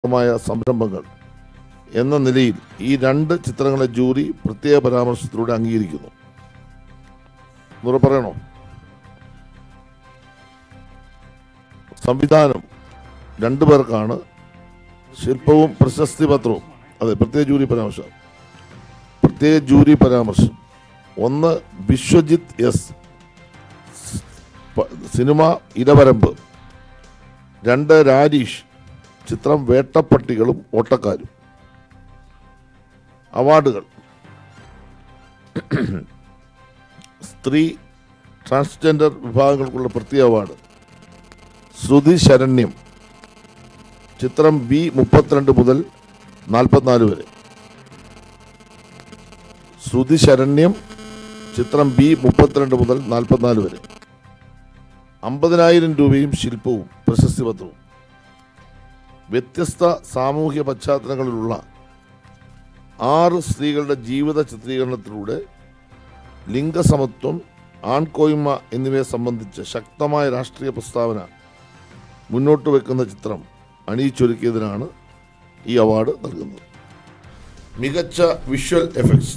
മായ സംരംഭങ്ങൾ എന്ന നിലയിൽ ഈ രണ്ട് ചിത്രങ്ങളെ ജൂറി പ്രത്യേക പരാമർശത്തിലൂടെ അംഗീകരിക്കുന്നു എന്നൂടെ പറയണോ സംവിധാനം രണ്ടു പേർക്കാണ് ശില്പവും പ്രശസ്തി പത്രവും അതെ പ്രത്യേക ജൂറി പരാമർശം പ്രത്യേക ജൂറി പരാമർശം ഒന്ന് വിശ്വജിത്ത് എസ് പ- സിനിമ ഇരവരമ്പ് രണ്ട് രാജീഷ് ചിത്രം വേട്ടപ്പട്ടികളും ഓട്ടക്കാരും അവാർഡുകൾ സ്ത്രീ ട്രാൻസ്ജെൻഡർ വിഭാഗങ്ങൾക്കുള്ള പ്രത്യേക അവാർഡ് ശ്രുതി ശരണ്യം ചിത്രം ബി മുപ്പത്തിരണ്ട് മുതൽ നാൽപ്പത്തിനാല് വരെ ശ്രുതി ശരണ്യം ചിത്രം ബി മുപ്പത്തിരണ്ട് മുതൽ നാൽപ്പത്തിനാല് വരെ അമ്പതിനായിരം രൂപയും ശില്പവും പ്രശസ്തി പത്രവും വ്യത്യസ്ത സാമൂഹ്യ പശ്ചാത്തലങ്ങളിലുള്ള ആറ് സ്ത്രീകളുടെ ജീവിത ചിത്രീകരണത്തിലൂടെ ലിംഗസമത്വം ആൺകോയ്മ എന്നിവയെ സംബന്ധിച്ച് ശക്തമായ രാഷ്ട്രീയ പ്രസ്താവന മുന്നോട്ട് വെക്കുന്ന ചിത്രം അണിയിച്ചൊരുക്കിയതിനാണ് ഈ അവാർഡ് നൽകുന്നത് മികച്ച വിഷ്വൽ എഫക്ട്സ്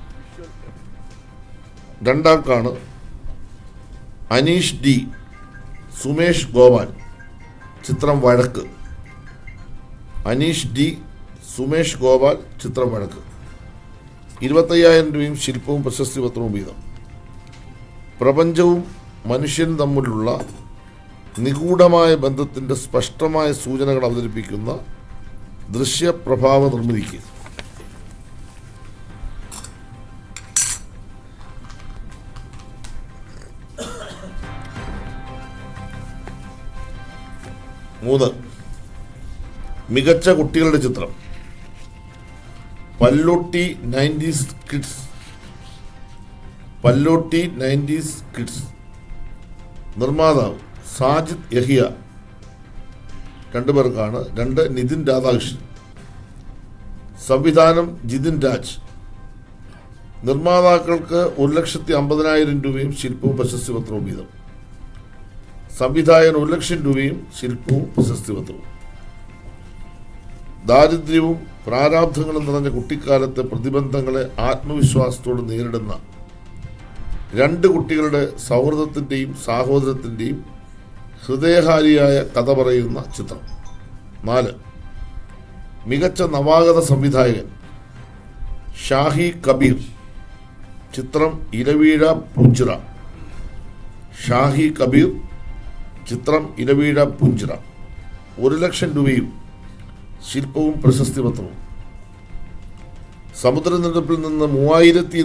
രണ്ടാൾക്കാണ് അനീഷ് ഡി സുമേഷ് ഗോപാൽ ചിത്രം വഴക്ക് അനീഷ് ഡി സുമേഷ് ഗോപാൽ ചിത്രം വഴക്ക് ഇരുപത്തയ്യായിരം രൂപയും ശില്പവും പ്രശസ്തി പത്രവും വീതം പ്രപഞ്ചവും മനുഷ്യനും തമ്മിലുള്ള നിഗൂഢമായ ബന്ധത്തിൻ്റെ സ്പഷ്ടമായ സൂചനകൾ അവതരിപ്പിക്കുന്ന ദൃശ്യപ്രഭാവ നിർമ്മിതിക്ക് മൂന്ന് മികച്ച കുട്ടികളുടെ ചിത്രം Pallotty nineties kids Pallotty nineties kids നിർമ്മാതാവ് സാജിദ് യഹിയ രണ്ടു പേർക്കാണ് രണ്ട് നിതിൻ രാധാകൃഷ്ണൻ സംവിധാനം ജിതിൻ രാജ് നിർമ്മാതാക്കൾക്ക് ഒരു ലക്ഷത്തി അമ്പതിനായിരം രൂപയും ശില്പവും പ്രശസ്തി പത്രവും വീതം സംവിധായകൻ ഒരു ലക്ഷം രൂപയും ശില്പവും പ്രശസ്തി പത്രവും ദാരിദ്ര്യവും പ്രാരാബ്ധങ്ങളും നിറഞ്ഞ കുട്ടിക്കാലത്തെ പ്രതിബന്ധങ്ങളെ ആത്മവിശ്വാസത്തോട് നേരിടുന്ന രണ്ട് കുട്ടികളുടെ സൗഹൃദത്തിൻ്റെയും സാഹോദര്യത്തിൻ്റെയും ഹൃദയഹാരിയായ കഥ പറയുന്ന ചിത്രം നാല് മികച്ച നവാഗത സംവിധായകൻ ഷാഹി കബീർ ചിത്രം ഇരവീഴ പുഞ്ചിറ ഷാഹി കബീർ ചിത്രം ഇരവീഴ പുഞ്ചിറ ഒരു ലക്ഷം രൂപയും ശില്പവും പ്രശസ്തി പത്രവും സമുദ്രനിരപ്പിൽ നിന്ന് മൂവായിരത്തി